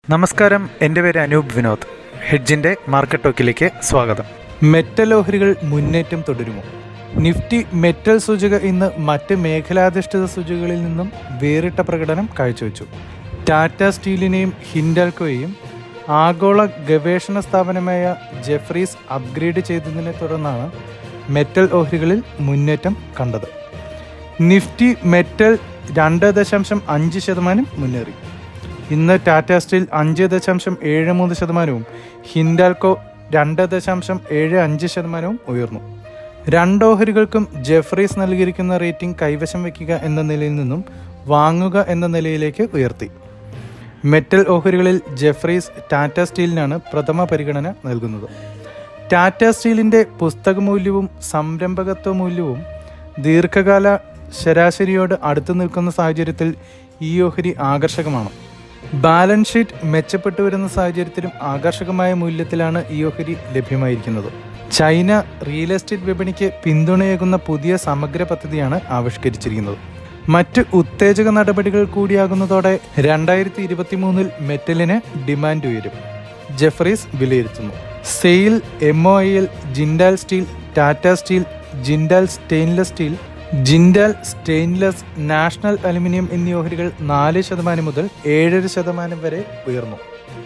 നമസ്കാരം എൻ്റെ പേര് അനൂപ് വിനോദ് ഹെഡ്ജിൻ്റെ മാർക്കറ്റ് ടോക്കിലേക്ക് സ്വാഗതം മെറ്റൽ ഓഹരികൾ മുന്നേറ്റം തുടരുമോ നിഫ്റ്റി മെറ്റൽ സൂചിക ഇന്ന് മറ്റ് മേഖലാധിഷ്ഠിത സൂചികകളിൽ നിന്നും വേറിട്ട പ്രകടനം കാഴ്ചവെച്ചു ടാറ്റ സ്റ്റീലിനെയും ഹിൻഡാൽക്കോയെയും ആഗോള ഗവേഷണ സ്ഥാപനമായ ജെഫ്രീസ് അപ്ഗ്രേഡ് ചെയ്തതിനെ തുടർന്നാണ് മെറ്റൽ ഓഹരികളിൽ മുന്നേറ്റം കണ്ടത് നിഫ്റ്റി മെറ്റൽ രണ്ട് ദശാംശം അഞ്ച് ശതമാനം മുന്നേറി ഇന്ന് ടാറ്റ സ്റ്റീൽ അഞ്ച് ദശാംശം ഏഴ് മൂന്ന് ശതമാനവും ഹിൻഡാൽക്കോ രണ്ട് ദശാംശം ഏഴ് അഞ്ച് ശതമാനവും ഉയർന്നു രണ്ട് ഓഹരികൾക്കും ജെഫ്രീസ് നൽകിയിരിക്കുന്ന റേറ്റിംഗ് കൈവശം വയ്ക്കുക എന്ന നിലയിൽ നിന്നും വാങ്ങുക എന്ന നിലയിലേക്ക് ഉയർത്തി മെറ്റൽ ഓഹരികളിൽ ജെഫ്രീസ് ടാറ്റ സ്റ്റീലിനാണ് പ്രഥമ പരിഗണന നൽകുന്നത് ടാറ്റ സ്റ്റീലിൻ്റെ പുസ്തക മൂല്യവും സംരംഭകത്വ മൂല്യവും ദീർഘകാല ശരാശരിയോട് അടുത്തു നിൽക്കുന്ന സാഹചര്യത്തിൽ ഈ ഓഹരി ആകർഷകമാണ് ബാലൻസ് ഷീറ്റ് മെച്ചപ്പെട്ടു വരുന്ന സാഹചര്യത്തിലും ആകർഷകമായ മൂല്യത്തിലാണ് ഈ ഓഹരി ലഭ്യമായിരിക്കുന്നത് ചൈന റിയൽ എസ്റ്റേറ്റ് വിപണിക്ക് പിന്തുണയേകുന്ന പുതിയ സമഗ്ര പദ്ധതിയാണ് ആവിഷ്കരിച്ചിരിക്കുന്നത് മറ്റ് ഉത്തേജക നടപടികൾ കൂടിയാകുന്നതോടെ രണ്ടായിരത്തി ഇരുപത്തി മൂന്നിൽ മെറ്റലിന് ഡിമാൻഡ് ഉയരും ജെഫറീസ് വിലയിരുത്തുന്നു SAIL M O I L Jindal Steel Tata Steel Jindal Stainless Steel Jindal Stainless National Aluminium എന്നീ ഓഹരികൾ നാല് ശതമാനം മുതൽ ഏഴര ശതമാനം വരെ ഉയർന്നു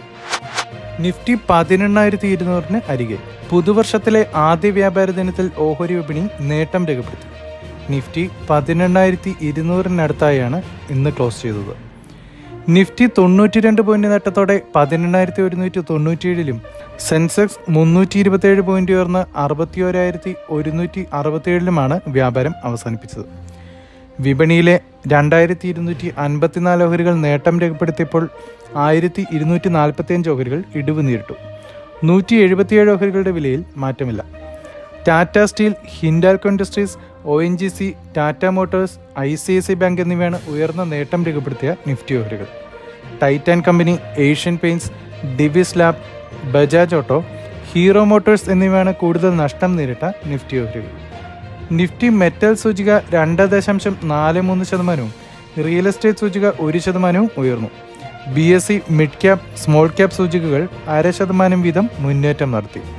നിഫ്റ്റി പതിനെണ്ണായിരത്തി ഇരുന്നൂറിന് അരികെ പുതുവർഷത്തിലെ ആദ്യ വ്യാപാര ദിനത്തിൽ ഓഹരി വിപണി നേട്ടം രേഖപ്പെടുത്തി നിഫ്റ്റി പതിനെണ്ണായിരത്തി ഇരുന്നൂറിനടുത്തായാണ് ഇന്ന് ക്ലോസ് ചെയ്തത് നിഫ്റ്റി തൊണ്ണൂറ്റി രണ്ട് പോയിന്റ് നേട്ടത്തോടെ പതിനെണ്ണായിരത്തി ഒരുന്നൂറ്റി തൊണ്ണൂറ്റിയേഴിലും സെൻസെക്സ് മുന്നൂറ്റി ഇരുപത്തിയേഴ് പോയിന്റ് ഉയർന്ന് അറുപത്തി ഒരായിരത്തി ഒരുന്നൂറ്റി അറുപത്തിയേഴിലുമാണ് വ്യാപാരം അവസാനിപ്പിച്ചത് വിപണിയിലെ രണ്ടായിരത്തി ഇരുന്നൂറ്റി അൻപത്തിനാല് ഓഹരികൾ നേട്ടം രേഖപ്പെടുത്തിയപ്പോൾ ആയിരത്തി ഇരുന്നൂറ്റി നാൽപ്പത്തിയഞ്ച് ഓഹരികൾ ഇടിവ് നേരിട്ടു നൂറ്റി എഴുപത്തിയേഴ് ഓഹരികളുടെ വിലയിൽ മാറ്റമില്ല Tata steel Hindalco industries O N G C Tata Motors I C I C bank എന്നിവയാണ് ഉയർന്ന നേട്ടം രേഖപ്പെടുത്തിയ നിഫ്റ്റി ഓഹരികൾ Titan company Asian pains Divi's lab Bajaj auto hero Motors എന്നിവയാണ് കൂടുതൽ നഷ്ടം നേരിട്ട നിഫ്റ്റി ഓഹരികൾ നിഫ്റ്റി മെറ്റൽ സൂചിക രണ്ട് ദശാംശം നാല് മൂന്ന് ശതമാനവും റിയൽ എസ്റ്റേറ്റ് സൂചിക ഒരു ശതമാനവും ഉയർന്നു B S C mid cap small cap സൂചികകൾ അര ശതമാനം വീതം മുന്നേറ്റം നടത്തി